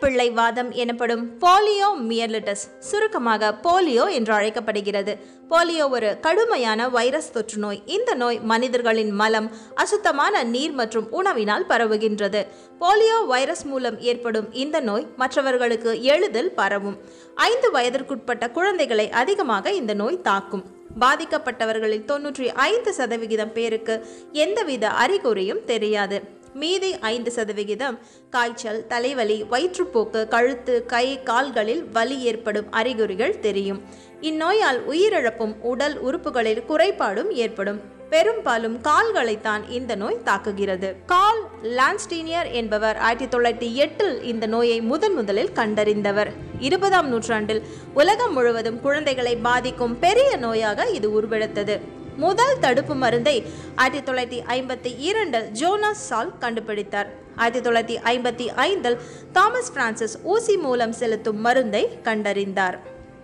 இளம்பிள்ளை வாதம் எனப்படும் போலியோ மியர்லிட்டஸ் சுருக்கமாக போலியோ என்று அழைக்கப்படுகிறது போலியோ ஒரு கடுமையான வைரஸ் தொற்று நோய் இந்த நோய் மனிதர்களின் மலம் அசுத்தமான நீர் மற்றும் உணவினால் பரவுகின்றது போலியோ வைரஸ் மூலம் ஏற்படும் இந்த நோய் மற்றவர்களுக்கு எளிதில் பரவும் ஐந்து வயதிற்குட்பட்ட குழந்தைகளை அதிகமாக இந்த நோய் தாக்கும் பாதிக்கப்பட்டவர்களில் தொன்னூற்றி ஐந்து சதவிகிதம் பேருக்கு எந்தவித அறிகுறியும் தெரியாது மீதி ஐந்து சதவிகிதம் காய்ச்சல் தலைவலி வயிற்றுப்போக்கு கழுத்து கை கால்களில் வலி ஏற்படும் அறிகுறிகள் தெரியும் இந்நோயால் உயிரிழப்பும் உடல் உறுப்புகளில் குறைபாடும் ஏற்படும் பெரும்பாலும் கால்களைத்தான் இந்த நோய் தாக்குகிறது கால் லான்ஸ்டீனியர் என்பவர் ஆயிரத்தி தொள்ளாயிரத்தி எட்டில் இந்த நோயை முதன் முதலில் கண்டறிந்தவர் இருபதாம் நூற்றாண்டில் உலகம் முழுவதும் குழந்தைகளை பாதிக்கும் பெரிய நோயாக இது உருவெடுத்தது முதல் தடுப்பு மருந்தை ஆயிரத்தி தொள்ளாயிரத்தி ஐம்பத்தி இரண்டில் ஜோனாஸ் சால் கண்டுபிடித்தார் ஆயிரத்தி தொள்ளாயிரத்தி ஐம்பத்தி ஐந்தில் தாமஸ் பிரான்சிஸ் ஊசி மூலம் செலுத்தும் மருந்தை கண்டறிந்தார்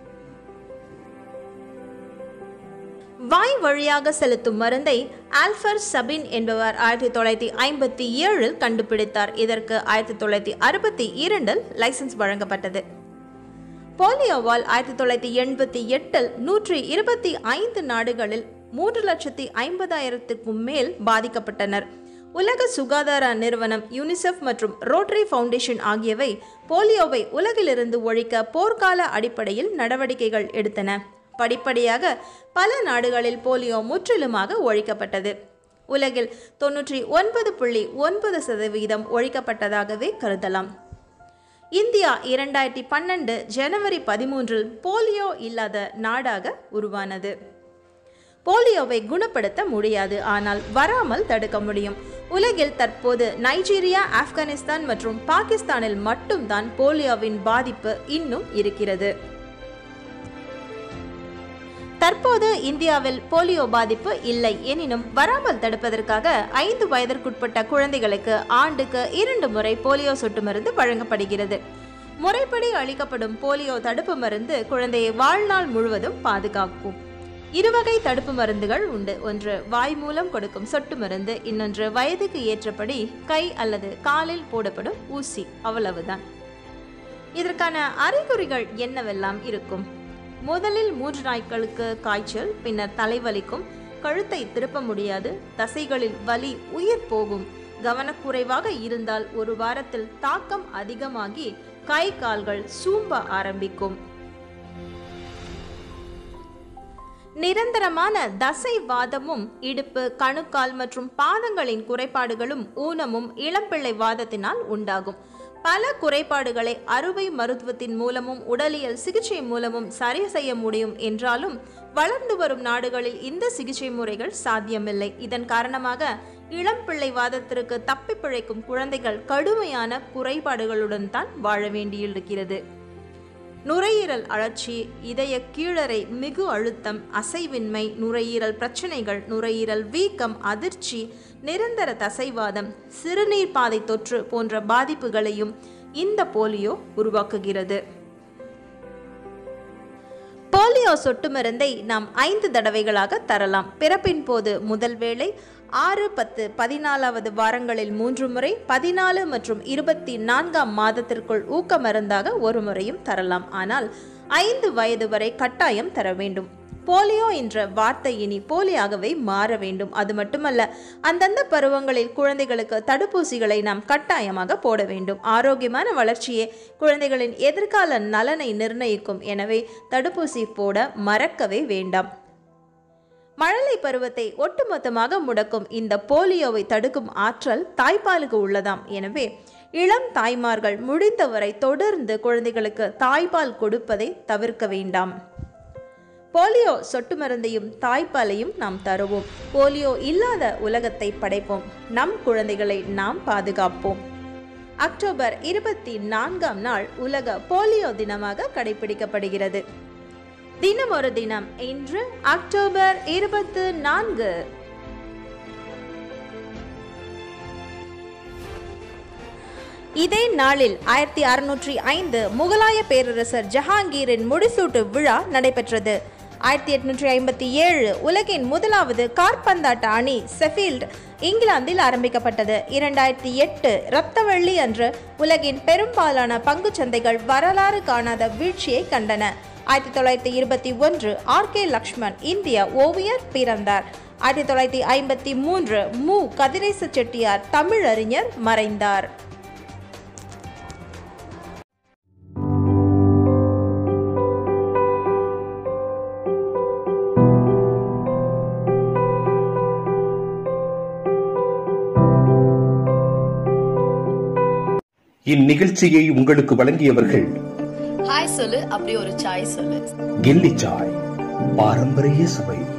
வாய் வழியாக செலுத்தும் மருந்தை ஆல்ஃபர் சபின் என்பவர் ஆயிரத்தி தொள்ளாயிரத்தி ஐம்பத்தி ஏழில் கண்டுபிடித்தார் இதற்கு ஆயிரத்தி தொள்ளாயிரத்தி அறுபத்தி இரண்டில் லைசன்ஸ் வழங்கப்பட்டது போலியோவால் ஆயிரத்தி தொள்ளாயிரத்தி எண்பத்தி எட்டில் நூற்றி இருபத்தி ஐந்து நாடுகளில் மூன்று லட்சத்தி ஐம்பதாயிரத்துக்கும் மேல் பாதிக்கப்பட்டனர் உலக சுகாதார நிறுவனம் யூனிசெஃப் மற்றும் ரோட்டரி ஃபவுண்டேஷன் ஆகியவை போலியோவை உலகிலிருந்து ஒழிக்க போர்க்கால அடிப்படையில் நடவடிக்கைகள் எடுத்தன படிப்படியாக பல நாடுகளில் போலியோ முற்றிலுமாக ஒழிக்கப்பட்டது உலகில் தொன்னூற்றி ஒன்பது புள்ளி ஒன்பது சதவீதம் ஒழிக்கப்பட்டதாகவே கருதலாம் இந்தியா இரண்டாயிரத்தி பன்னெண்டு ஜனவரி பதிமூன்றில் போலியோ இல்லாத நாடாக உருவானது போலியோவை குணப்படுத்த முடியாது ஆனால் வராமல் தடுக்க முடியும் உலகில் தற்போது நைஜீரியா ஆப்கானிஸ்தான் மற்றும் பாகிஸ்தானில் மட்டும்தான் போலியோவின் பாதிப்பு இன்னும் இருக்கிறது தற்போது இந்தியாவில் போலியோ பாதிப்பு இல்லை எனினும் வராமல் தடுப்பதற்காக ஐந்து வயதிற்குட்பட்ட குழந்தைகளுக்கு ஆண்டுக்கு இரண்டு முறை போலியோ சொட்டு மருந்து வழங்கப்படுகிறது முறைப்படி அளிக்கப்படும் போலியோ தடுப்பு மருந்து குழந்தையை வாழ்நாள் முழுவதும் பாதுகாக்கும் இருவகை தடுப்பு மருந்துகள் உண்டு ஒன்று வாய் மூலம் கொடுக்கும் சொட்டு மருந்து இன்னொன்று வயதுக்கு ஏற்றபடி கை அல்லது காலில் போடப்படும் ஊசி அவ்வளவுதான் இதற்கான அறிகுறிகள் என்னவெல்லாம் இருக்கும் முதலில் மூன்று நாட்களுக்கு காய்ச்சல் பின்னர் தலைவலிக்கும் கழுத்தை திருப்ப முடியாது தசைகளில் வலி உயிர் போகும் கவனக்குறைவாக இருந்தால் ஒரு வாரத்தில் தாக்கம் அதிகமாகி கை கால்கள் சூம்ப ஆரம்பிக்கும் நிரந்தரமான தசைவாதமும் இடுப்பு கணுக்கால் மற்றும் பாதங்களின் குறைபாடுகளும் ஊனமும் இளம்பிள்ளை வாதத்தினால் உண்டாகும் பல குறைபாடுகளை அறுவை மருத்துவத்தின் மூலமும் உடலியல் சிகிச்சை மூலமும் சரி செய்ய முடியும் என்றாலும் வளர்ந்து வரும் நாடுகளில் இந்த சிகிச்சை முறைகள் சாத்தியமில்லை இதன் காரணமாக இளம் பிள்ளை வாதத்திற்கு தப்பி பிழைக்கும் குழந்தைகள் கடுமையான குறைபாடுகளுடன் தான் வாழ வேண்டியிருக்கிறது நுரையீரல் அழற்சி இதய கீழறை மிகு அழுத்தம் அசைவின்மை நுரையீரல் பிரச்சனைகள் நுரையீரல் வீக்கம் அதிர்ச்சி நிரந்தர தசைவாதம் சிறுநீர் பாதை தொற்று போன்ற பாதிப்புகளையும் இந்த போலியோ உருவாக்குகிறது போலியோ சொட்டு மருந்தை நாம் ஐந்து தடவைகளாக தரலாம் பிறப்பின் போது முதல் வேளை ஆறு பத்து பதினாலாவது வாரங்களில் மூன்று முறை பதினாலு மற்றும் இருபத்தி நான்காம் மாதத்திற்குள் ஊக்க மருந்தாக ஒரு முறையும் தரலாம் ஆனால் ஐந்து வயது வரை கட்டாயம் தர வேண்டும் போலியோ என்ற வார்த்தை இனி போலியாகவே மாற வேண்டும் அது மட்டுமல்ல அந்தந்த பருவங்களில் குழந்தைகளுக்கு தடுப்பூசிகளை நாம் கட்டாயமாக போட வேண்டும் ஆரோக்கியமான வளர்ச்சியே குழந்தைகளின் எதிர்கால நலனை நிர்ணயிக்கும் எனவே தடுப்பூசி போட மறக்கவே வேண்டாம் மழலை பருவத்தை ஒட்டுமொத்தமாக முடக்கும் இந்த போலியோவை தடுக்கும் ஆற்றல் தாய்ப்பாலுக்கு உள்ளதாம் எனவே இளம் தாய்மார்கள் முடிந்தவரை தொடர்ந்து குழந்தைகளுக்கு தாய்ப்பால் கொடுப்பதை தவிர்க்க வேண்டாம் போலியோ சொட்டு மருந்தையும் தாய்ப்பாலையும் நாம் தருவோம் போலியோ இல்லாத உலகத்தை படைப்போம் நம் குழந்தைகளை நாம் பாதுகாப்போம் அக்டோபர் இருபத்தி நான்காம் நாள் உலக போலியோ தினமாக கடைபிடிக்கப்படுகிறது தினம் ஒரு தினம் இன்று அக்டோபர் இருபத்து நான்கு இதே நாளில் ஆயிரத்தி அறுநூற்றி ஐந்து முகலாய பேரரசர் ஜஹாங்கீரின் முடிசூட்டு விழா நடைபெற்றது ஆயிரத்தி எட்நூற்றி ஐம்பத்தி ஏழு உலகின் முதலாவது காற்பந்தாட்ட அணி செஃபீல்ட் இங்கிலாந்தில் ஆரம்பிக்கப்பட்டது இரண்டாயிரத்தி எட்டு இரத்த வெள்ளி அன்று உலகின் பெரும்பாலான பங்குச் சந்தைகள் வரலாறு காணாத வீழ்ச்சியை கண்டன ஆயிரத்தி தொள்ளாயிரத்தி இருபத்தி ஒன்று ஆர் கே லக்ஷ்மண் இந்திய ஓவியர் பிறந்தார் ஆயிரத்தி தொள்ளாயிரத்தி ஐம்பத்தி மூன்று மு கதிரேச செட்டியார் தமிழறிஞர் மறைந்தார் இந்நிகழ்ச்சியை உங்களுக்கு வழங்கியவர்கள் ஹாய் சொல்லு அப்படி ஒரு சாய் சொல்லு கில்லி சாய் பாரம்பரிய சுவை